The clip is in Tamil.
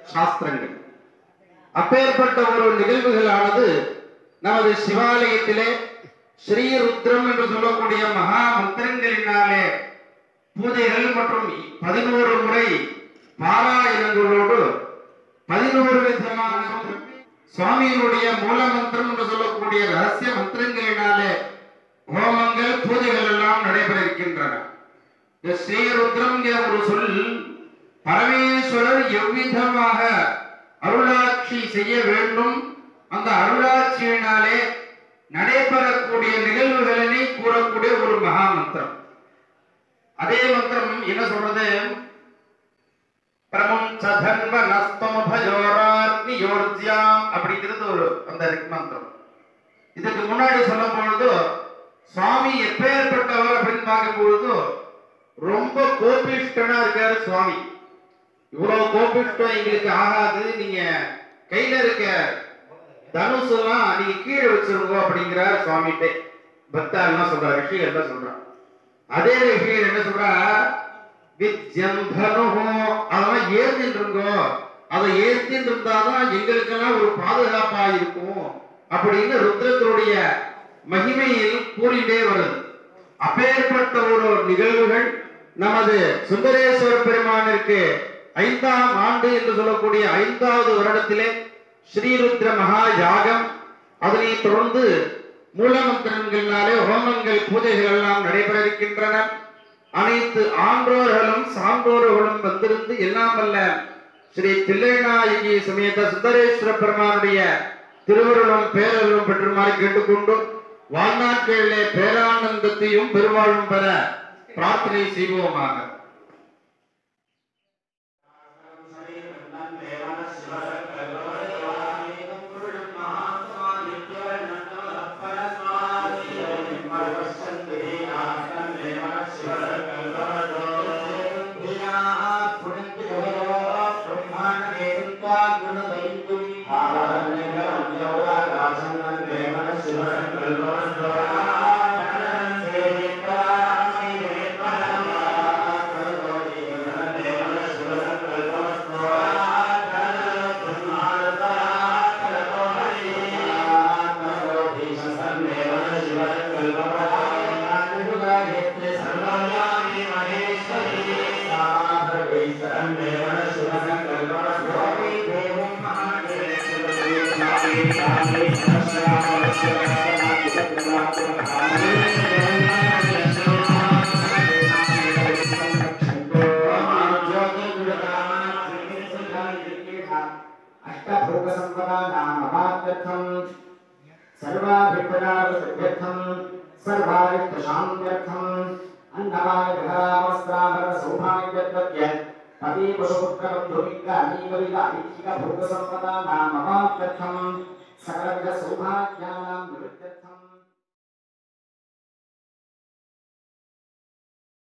சாஸ்திரங்கள் அப்பேற்பட்ட ஒரு நிகழ்வுகளானது நமது சிவாலயத்திலே ஸ்ரீருத்ரம் என்று சொல்லக்கூடிய மகா மந்திரங்களினாலே பூஜைகள் மற்றும் பதினோரு முறை பாராயணங்களோடு பதினோரு விதமான சுவாமியினுடைய மூல மந்திரம் என்று சொல்லக்கூடிய ரகசிய மந்திரங்களினாலே ஹோமங்கள் பூஜைகள் எல்லாம் நடைபெற இருக்கின்றன இந்த ஸ்ரீருத்ரம் ஒரு சொல் பரமேஸ்வரர் எவ்விதமாக அருளாட்சி செய்ய வேண்டும் அந்த அருளாட்சியினாலே நடைபெறக்கூடிய நிகழ்வுகளினை கூறக்கூடிய ஒரு மகா மந்திரம் அதே மந்திரம் என்ன சொல்றது பிரமம் சதன்வ நஸ்தம பயோராக்னி யோர்ஜியாம் அப்படிங்கிறது ஒரு அந்த ரிக் மந்திரம் இதுக்கு முன்னாடி சொல்லும் பொழுது சுவாமி எப்பேற்பட்டவர் அப்படின்னு பார்க்கும் பொழுது ரொம்ப கோபிஷ்டனா இருக்காரு சுவாமி இவ்வளவு கோபிஷ்டம் எங்களுக்கு ஆகாது நீங்க கையில இருக்க தனுசு எல்லாம் நீங்க கீழே வச்சிருங்க அப்படிங்கிறார் சுவாமிகிட்ட பக்தாள்லாம் சொல்றா ரிஷிகள் தான் சொல்றான் அதே ரிஷிகள் என்ன சொல்றா வித்யம் தனுஹோ அதெல்லாம் ஏந்தின்னு இருங்கோ அதை ஏந்தின்னு இருந்தாதான் எங்களுக்கெல்லாம் ஒரு பாதுகாப்பா இருக்கும் அப்படின்னு ருத்ரத்தினுடைய மகிமையில் கூறிட்டே வருது அப்பேற்பட்ட ஒரு நிகழ்வுகள் நமது சுந்தரேஸ்வர பெருமானிற்கு ஐந்தாம் ஆண்டு என்று சொல்லக்கூடிய ஐந்தாவது வருடத்திலே ஸ்ரீருத்ர மகா யாகம் அதனை தொடர்ந்து மூலமந்திரங்களினாலே ஹோமங்கள் பூஜைகள் எல்லாம் நடைபெற இருக்கின்றன அனைத்து ஆன்றோர்களும் சான்றோர்களும் வந்திருந்து எல்லாம் வல்ல ஸ்ரீ தில்லைநாயகி சமேத சுந்தரேஸ்வர பெருமானுடைய திருவருளும் பேரருளும் பெற்றுமாறு கேட்டுக்கொண்டு வாழ்நாட்களிலே பேரானந்தத்தையும் பெருவாழும் பெற பிரார்த்தனை செய்வோமாக अष्टभोगसम्पदानामभात्यर्थम् सर्वाभिप्रदार्थम् सर्वारिष्टशान्त्यर्थम् अन्नमाय घरावस्त्राभरणसौभाग्यत्वस्य पति पशुपुत्रबन्धुविग्रहणीवलित ऐहिकभोगसम्पदानामभात्यर्थम् सकलविधसौभाग्यानां निवृत्त्यर्थम्